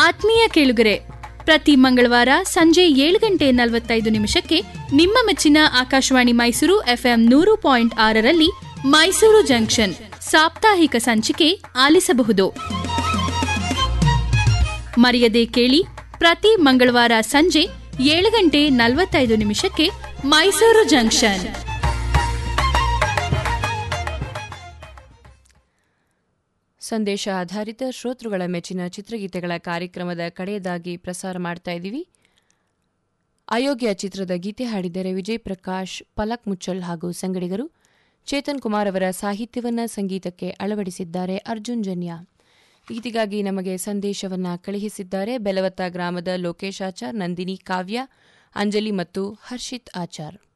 ಆತ್ಮೀಯ ಕೇಳುಗರೆ ಪ್ರತಿ ಮಂಗಳವಾರ ಸಂಜೆ ಏಳು ಗಂಟೆ ನಲವತ್ತೈದು ನಿಮಿಷಕ್ಕೆ ನಿಮ್ಮ ಮೆಚ್ಚಿನ ಆಕಾಶವಾಣಿ ಮೈಸೂರು ಎಫ್ಎಂ ನೂರು ಪಾಯಿಂಟ್ ಆರರಲ್ಲಿ ಮೈಸೂರು ಜಂಕ್ಷನ್ ಸಾಪ್ತಾಹಿಕ ಸಂಚಿಕೆ ಆಲಿಸಬಹುದು ಮರೆಯದೆ ಕೇಳಿ ಪ್ರತಿ ಮಂಗಳವಾರ ಸಂಜೆ ಏಳು ಗಂಟೆ ನಲವತ್ತೈದು ನಿಮಿಷಕ್ಕೆ ಮೈಸೂರು ಜಂಕ್ಷನ್ ಸಂದೇಶ ಆಧಾರಿತ ಶ್ರೋತೃಗಳ ಮೆಚ್ಚಿನ ಚಿತ್ರಗೀತೆಗಳ ಕಾರ್ಯಕ್ರಮದ ಕಡೆಯದಾಗಿ ಪ್ರಸಾರ ಮಾಡ್ತಾ ಇದ್ದೀವಿ ಅಯೋಗ್ಯ ಚಿತ್ರದ ಗೀತೆ ಹಾಡಿದರೆ ವಿಜಯ್ ಪ್ರಕಾಶ್ ಪಲಕ್ ಮುಚ್ಚಲ್ ಹಾಗೂ ಸಂಗಡಿಗರು ಚೇತನ್ ಕುಮಾರ್ ಅವರ ಸಾಹಿತ್ಯವನ್ನ ಸಂಗೀತಕ್ಕೆ ಅಳವಡಿಸಿದ್ದಾರೆ ಅರ್ಜುನ್ ಜನ್ಯ ಗೀತೆಗಾಗಿ ನಮಗೆ ಸಂದೇಶವನ್ನ ಕಳುಹಿಸಿದ್ದಾರೆ ಬೆಲವತ್ತ ಗ್ರಾಮದ ಲೋಕೇಶ್ ಆಚಾರ್ ನಂದಿನಿ ಕಾವ್ಯ ಅಂಜಲಿ ಮತ್ತು ಹರ್ಷಿತ್ ಆಚಾರ್